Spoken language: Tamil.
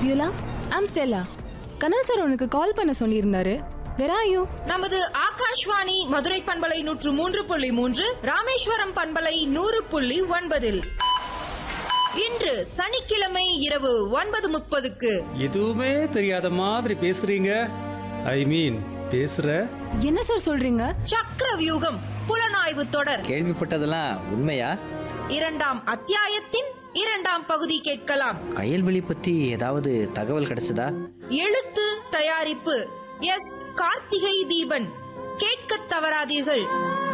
பியூலா ஐம் ஸ்டெல்லா கனல் சார் உனக்கு கால் பண்ண சொல்லியிருந்தாரு வேற ஆயோ நமது ஆகாஷ்வாணி மதுரை பண்பலை நூற்று மூன்று புள்ளி மூன்று ராமேஸ்வரம் பண்பலை நூறு புள்ளி ஒன்பதில் இன்று சனிக்கிழமை இரவு ஒன்பது முப்பதுக்கு எதுவுமே தெரியாத மாதிரி பேசுறீங்க ஐ மீன் பேசுற என்ன சார் சொல்றீங்க சக்கர வியூகம் புலனாய்வு தொடர் கேள்விப்பட்டதெல்லாம் உண்மையா இரண்டாம் அத்தியாயத்தின் இரண்டாம் பகுதி கேட்கலாம் கயல்வெளி பத்தி ஏதாவது தகவல் கிடைச்சதா எழுத்து தயாரிப்பு எஸ் கார்த்திகை தீபன் கேட்கத் தவறாதீர்கள்